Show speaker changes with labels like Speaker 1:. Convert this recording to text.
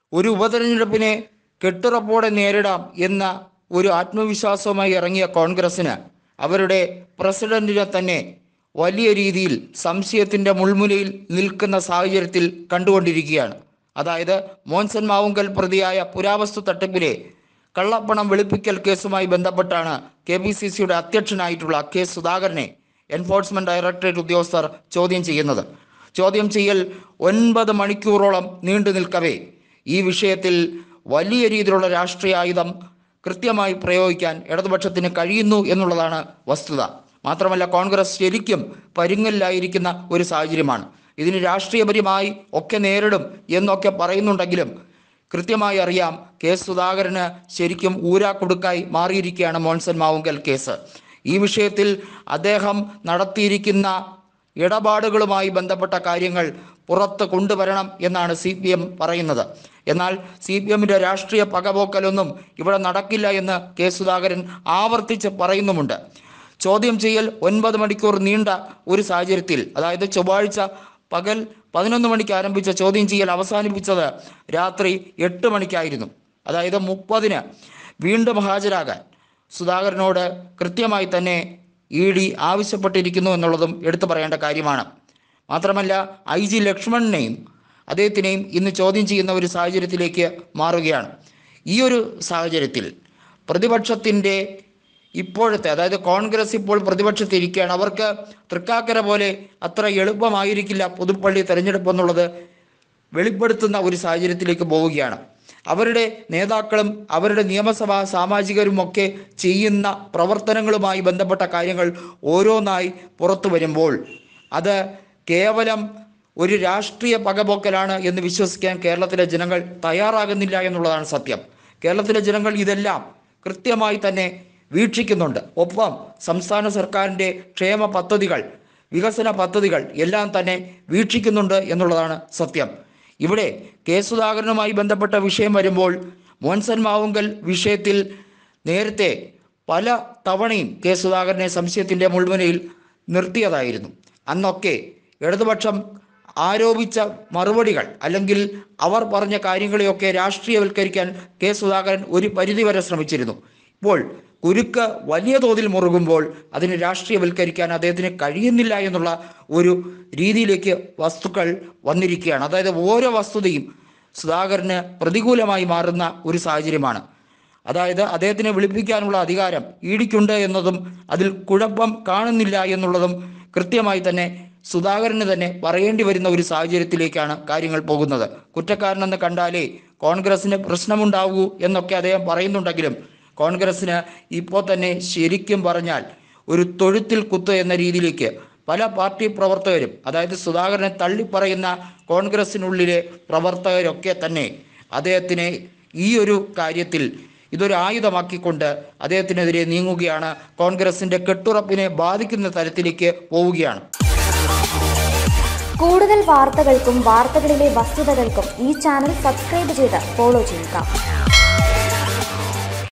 Speaker 1: ഒരു ഉപതെരഞ്ഞെടുപ്പിനെ കെട്ടുറപ്പോടെ നേരിടാം എന്ന ഒരു ആത്മവിശ്വാസവുമായി ഇറങ്ങിയ കോൺഗ്രസ്സിന് അവരുടെ പ്രസിഡന്റിനെ തന്നെ വലിയ രീതിയിൽ സംശയത്തിൻ്റെ മുൾമുനയിൽ നിൽക്കുന്ന സാഹചര്യത്തിൽ കണ്ടുകൊണ്ടിരിക്കുകയാണ് അതായത് മോൻസൺ മാവുങ്കൽ പ്രതിയായ പുരാവസ്തു തട്ടിപ്പിലെ കള്ളപ്പണം വെളുപ്പിക്കൽ കേസുമായി ബന്ധപ്പെട്ടാണ് കെ പി സി സിയുടെ അധ്യക്ഷനായിട്ടുള്ള കെ സുധാകരനെ എൻഫോഴ്സ്മെന്റ് ഡയറക്ടറേറ്റ് ഉദ്യോഗസ്ഥർ ചോദ്യം ചെയ്യുന്നത് ചോദ്യം ചെയ്യൽ ഒൻപത് മണിക്കൂറോളം നീണ്ടു നിൽക്കവേ ഈ വിഷയത്തിൽ വലിയ രീതിയിലുള്ള രാഷ്ട്രീയ ആയുധം കൃത്യമായി പ്രയോഗിക്കാൻ ഇടതുപക്ഷത്തിന് കഴിയുന്നു എന്നുള്ളതാണ് വസ്തുത മാത്രമല്ല കോൺഗ്രസ് ശരിക്കും പരുങ്ങലിലായിരിക്കുന്ന ഒരു സാഹചര്യമാണ് ഇതിന് രാഷ്ട്രീയപരമായി ഒക്കെ നേരിടും എന്നൊക്കെ പറയുന്നുണ്ടെങ്കിലും കൃത്യമായി അറിയാം കെ സുധാകരന് ശരിക്കും ഊരാക്കുടുക്കായി മാറിയിരിക്കുകയാണ് മോൻസൺ മാവുങ്കൽ കേസ് ഈ വിഷയത്തിൽ അദ്ദേഹം നടത്തിയിരിക്കുന്ന ഇടപാടുകളുമായി ബന്ധപ്പെട്ട കാര്യങ്ങൾ പുറത്ത് കൊണ്ടുവരണം എന്നാണ് സി പി എം പറയുന്നത് എന്നാൽ സി പി എമ്മിൻ്റെ രാഷ്ട്രീയ പകപോക്കലൊന്നും ഇവിടെ നടക്കില്ല എന്ന് കെ സുധാകരൻ ആവർത്തിച്ച് പറയുന്നുമുണ്ട് ചോദ്യം ചെയ്യൽ ഒൻപത് മണിക്കൂർ നീണ്ട ഒരു സാഹചര്യത്തിൽ അതായത് ചൊവ്വാഴ്ച പകൽ പതിനൊന്ന് മണിക്ക് ആരംഭിച്ച ചോദ്യം ചെയ്യൽ അവസാനിപ്പിച്ചത് രാത്രി എട്ട് മണിക്കായിരുന്നു അതായത് മുപ്പതിന് വീണ്ടും ഹാജരാകാൻ സുധാകരനോട് കൃത്യമായി തന്നെ ഇ ഡി ആവശ്യപ്പെട്ടിരിക്കുന്നു എന്നുള്ളതും എടുത്തു പറയേണ്ട കാര്യമാണ് മാത്രമല്ല ഐ ജി ലക്ഷ്മണനെയും അദ്ദേഹത്തിനെയും ഇന്ന് ചോദ്യം ചെയ്യുന്ന ഒരു സാഹചര്യത്തിലേക്ക് മാറുകയാണ് ഈ ഒരു സാഹചര്യത്തിൽ പ്രതിപക്ഷത്തിൻ്റെ ഇപ്പോഴത്തെ അതായത് കോൺഗ്രസ് ഇപ്പോൾ പ്രതിപക്ഷത്തിരിക്കുകയാണ് അവർക്ക് തൃക്കാക്കര പോലെ അത്ര എളുപ്പമായിരിക്കില്ല പുതുപ്പള്ളി തെരഞ്ഞെടുപ്പ് എന്നുള്ളത് വെളിപ്പെടുത്തുന്ന ഒരു സാഹചര്യത്തിലേക്ക് പോവുകയാണ് അവരുടെ നേതാക്കളും അവരുടെ നിയമസഭാ സാമാജികരുമൊക്കെ ചെയ്യുന്ന പ്രവർത്തനങ്ങളുമായി ബന്ധപ്പെട്ട കാര്യങ്ങൾ ഓരോന്നായി പുറത്തു വരുമ്പോൾ അത് കേവലം ഒരു രാഷ്ട്രീയ പകപോക്കലാണ് എന്ന് വിശ്വസിക്കാൻ കേരളത്തിലെ ജനങ്ങൾ തയ്യാറാകുന്നില്ല എന്നുള്ളതാണ് സത്യം കേരളത്തിലെ ജനങ്ങൾ ഇതെല്ലാം കൃത്യമായി തന്നെ വീക്ഷിക്കുന്നുണ്ട് ഒപ്പം സംസ്ഥാന സർക്കാരിൻ്റെ ക്ഷേമ പദ്ധതികൾ വികസന പദ്ധതികൾ എല്ലാം തന്നെ വീക്ഷിക്കുന്നുണ്ട് എന്നുള്ളതാണ് സത്യം ഇവിടെ കെ സുധാകരനുമായി ബന്ധപ്പെട്ട വിഷയം വരുമ്പോൾ മോൻസൺ മാവുങ്കൽ വിഷയത്തിൽ നേരത്തെ പല തവണയും കെ സുധാകരനെ സംശയത്തിൻ്റെ മുൾമുനയിൽ നിർത്തിയതായിരുന്നു അന്നൊക്കെ ഇടതുപക്ഷം ആരോപിച്ച മറുപടികൾ അല്ലെങ്കിൽ അവർ പറഞ്ഞ കാര്യങ്ങളെയൊക്കെ രാഷ്ട്രീയവൽക്കരിക്കാൻ കെ സുധാകരൻ ഒരു പരിധിവരെ ശ്രമിച്ചിരുന്നു ഇപ്പോൾ കുരുക്ക് വലിയ തോതിൽ മുറുകുമ്പോൾ അതിന് രാഷ്ട്രീയവൽക്കരിക്കാൻ അദ്ദേഹത്തിന് കഴിയുന്നില്ല എന്നുള്ള ഒരു രീതിയിലേക്ക് വസ്തുക്കൾ വന്നിരിക്കുകയാണ് അതായത് ഓരോ വസ്തുതയും സുധാകരന് പ്രതികൂലമായി മാറുന്ന ഒരു സാഹചര്യമാണ് അതായത് അദ്ദേഹത്തിനെ വിളിപ്പിക്കാനുള്ള അധികാരം ഈടിക്കുണ്ട് എന്നതും അതിൽ കുഴപ്പം കാണുന്നില്ല എന്നുള്ളതും കൃത്യമായി തന്നെ സുധാകരന് തന്നെ പറയേണ്ടി വരുന്ന ഒരു സാഹചര്യത്തിലേക്കാണ് കാര്യങ്ങൾ പോകുന്നത് കുറ്റക്കാരനെന്ന് കണ്ടാലേ കോൺഗ്രസിന് പ്രശ്നമുണ്ടാവൂ എന്നൊക്കെ അദ്ദേഹം പറയുന്നുണ്ടെങ്കിലും കോൺഗ്രസ്സിന് ഇപ്പോൾ തന്നെ ശരിക്കും പറഞ്ഞാൽ ഒരു തൊഴുത്തിൽ കുത്ത് എന്ന രീതിയിലേക്ക് പല പാർട്ടി പ്രവർത്തകരും അതായത് സുധാകരനെ തള്ളിപ്പറയുന്ന കോൺഗ്രസിനുള്ളിലെ പ്രവർത്തകരൊക്കെ തന്നെ അദ്ദേഹത്തിനെ ഈ ഒരു കാര്യത്തിൽ ഇതൊരു ആയുധമാക്കിക്കൊണ്ട് അദ്ദേഹത്തിനെതിരെ നീങ്ങുകയാണ് കോൺഗ്രസിന്റെ കെട്ടുറപ്പിനെ ബാധിക്കുന്ന തരത്തിലേക്ക് പോവുകയാണ്
Speaker 2: കൂടുതൽ വാർത്തകൾക്കും വാർത്തകളിലെ വസ്തുതകൾക്കും ഈ ചാനൽ സബ്സ്ക്രൈബ് ചെയ്ത് ഫോളോ ചെയ്യുക